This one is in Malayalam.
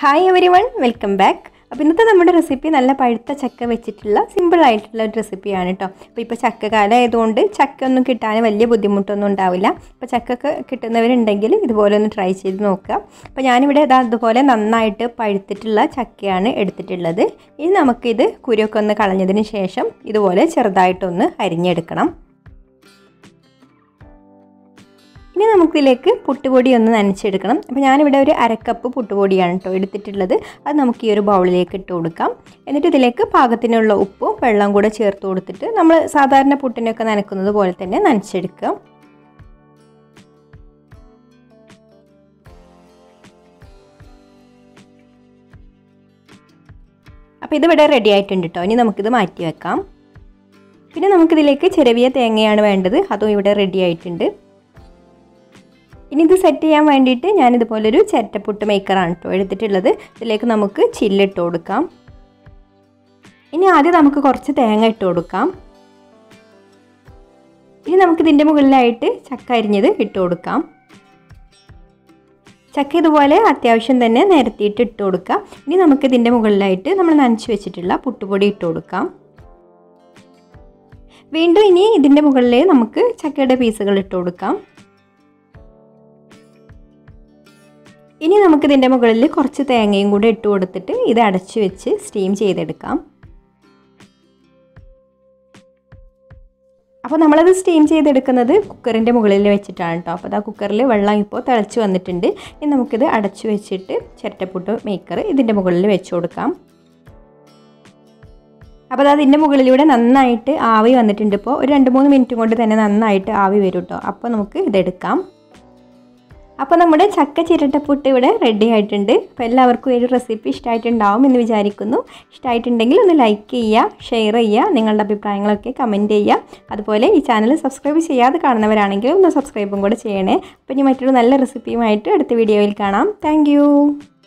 hi everyone welcome back അപ്പോൾ ഇന്നത്തെ നമ്മുടെ റെസിപ്പി നല്ല പഴുത്ത ചക്ക വെച്ചിട്ടുള്ള സിമ്പിൾ ആയിട്ടുള്ള ഒരു റെസിപ്പിയാണ് കേട്ടോ അപ്പോൾ ഇപ്പോൾ ചക്ക കാലം ആയതുകൊണ്ട് ചക്ക ഒന്നും കിട്ടാൻ വലിയ ബുദ്ധിമുട്ടൊന്നും ഉണ്ടാവില്ല അപ്പോൾ ചക്കൊക്കെ കിട്ടുന്നവരുണ്ടെങ്കിൽ ഇതുപോലെ ഒന്ന് ട്രൈ ചെയ്ത് നോക്കുക അപ്പോൾ ഞാനിവിടെ ഇതാ അതുപോലെ നന്നായിട്ട് പഴുത്തിട്ടുള്ള ചക്കയാണ് എടുത്തിട്ടുള്ളത് ഇനി നമുക്കിത് കുരുവൊക്കെ ഒന്ന് കളഞ്ഞതിന് ശേഷം ഇതുപോലെ ചെറുതായിട്ടൊന്ന് അരിഞ്ഞെടുക്കണം ഇനി നമുക്കിതിലേക്ക് പുട്ടുപൊടി ഒന്ന് നനച്ചെടുക്കണം അപ്പോൾ ഞാനിവിടെ ഒരു അരക്കപ്പ് പുട്ടുപൊടിയാണ് കേട്ടോ എടുത്തിട്ടുള്ളത് അത് നമുക്ക് ഈ ഒരു ബൗളിലേക്ക് ഇട്ട് കൊടുക്കാം എന്നിട്ട് ഇതിലേക്ക് പാകത്തിനുള്ള ഉപ്പും വെള്ളം കൂടെ ചേർത്ത് കൊടുത്തിട്ട് നമ്മൾ സാധാരണ പുട്ടിനൊക്കെ നനക്കുന്നത് പോലെ തന്നെ നനച്ചെടുക്കുക അപ്പോൾ ഇതിവിടെ റെഡി ആയിട്ടുണ്ട് കേട്ടോ ഇനി നമുക്കിത് മാറ്റി വെക്കാം പിന്നെ നമുക്കിതിലേക്ക് ചെറിയ തേങ്ങയാണ് വേണ്ടത് അതും ഇവിടെ റെഡി ആയിട്ടുണ്ട് ഇനി ഇത് സെറ്റ് ചെയ്യാൻ വേണ്ടിയിട്ട് ഞാനിതുപോലൊരു ചിരട്ടപ്പുട്ട് മേക്കറാണ് കേട്ടോ എടുത്തിട്ടുള്ളത് ഇതിലേക്ക് നമുക്ക് ചില്ലിട്ട് കൊടുക്കാം ഇനി ആദ്യം നമുക്ക് കുറച്ച് തേങ്ങ ഇട്ട് കൊടുക്കാം ഇനി നമുക്കിതിൻ്റെ മുകളിലായിട്ട് ചക്ക അരിഞ്ഞത് ഇട്ട് കൊടുക്കാം ചക്ക ഇതുപോലെ അത്യാവശ്യം തന്നെ നിരത്തിയിട്ട് ഇട്ട് കൊടുക്കാം ഇനി നമുക്കിതിൻ്റെ മുകളിലായിട്ട് നമ്മൾ നനച്ച് വെച്ചിട്ടുള്ള പുട്ടുപൊടി ഇട്ട് കൊടുക്കാം വീണ്ടും ഇനി ഇതിൻ്റെ മുകളിൽ നമുക്ക് ചക്കയുടെ പീസുകൾ ഇട്ട് കൊടുക്കാം ഇനി നമുക്കിതിൻ്റെ മുകളിൽ കുറച്ച് തേങ്ങയും കൂടെ ഇട്ട് കൊടുത്തിട്ട് ഇത് അടച്ചു വെച്ച് സ്റ്റീം ചെയ്തെടുക്കാം അപ്പോൾ നമ്മളത് സ്റ്റീം ചെയ്തെടുക്കുന്നത് കുക്കറിൻ്റെ മുകളിൽ വെച്ചിട്ടാണ് കേട്ടോ അപ്പോൾ ആ കുക്കറിൽ വെള്ളം ഇപ്പോൾ തിളച്ച് വന്നിട്ടുണ്ട് ഇനി നമുക്കിത് അടച്ചു വെച്ചിട്ട് ചിരട്ടപ്പുട്ട് മേക്കർ ഇതിൻ്റെ മുകളിൽ വെച്ച് കൊടുക്കാം അപ്പോൾ അത് അതിൻ്റെ മുകളിലൂടെ നന്നായിട്ട് ആവി വന്നിട്ടുണ്ട് ഇപ്പോൾ ഒരു രണ്ട് മൂന്ന് മിനിറ്റ് കൊണ്ട് തന്നെ നന്നായിട്ട് ആവി വരും കേട്ടോ അപ്പോൾ നമുക്ക് ഇതെടുക്കാം അപ്പോൾ നമ്മുടെ ചക്ക ചിരട്ടപ്പുട്ട് ഇവിടെ റെഡി ആയിട്ടുണ്ട് അപ്പോൾ എല്ലാവർക്കും ഈ ഒരു റെസിപ്പി ഇഷ്ടമായിട്ടുണ്ടാവും എന്ന് വിചാരിക്കുന്നു ഇഷ്ടമായിട്ടുണ്ടെങ്കിൽ ഒന്ന് ലൈക്ക് ചെയ്യുക ഷെയർ ചെയ്യുക നിങ്ങളുടെ അഭിപ്രായങ്ങളൊക്കെ കമൻറ്റ് ചെയ്യുക അതുപോലെ ഈ ചാനൽ സബ്സ്ക്രൈബ് ചെയ്യാതെ കാണുന്നവരാണെങ്കിൽ ഒന്ന് സബ്സ്ക്രൈബും കൂടെ ചെയ്യണേ അപ്പോൾ ഇനി മറ്റൊരു നല്ല റെസിപ്പിയുമായിട്ട് അടുത്ത വീഡിയോയിൽ കാണാം താങ്ക്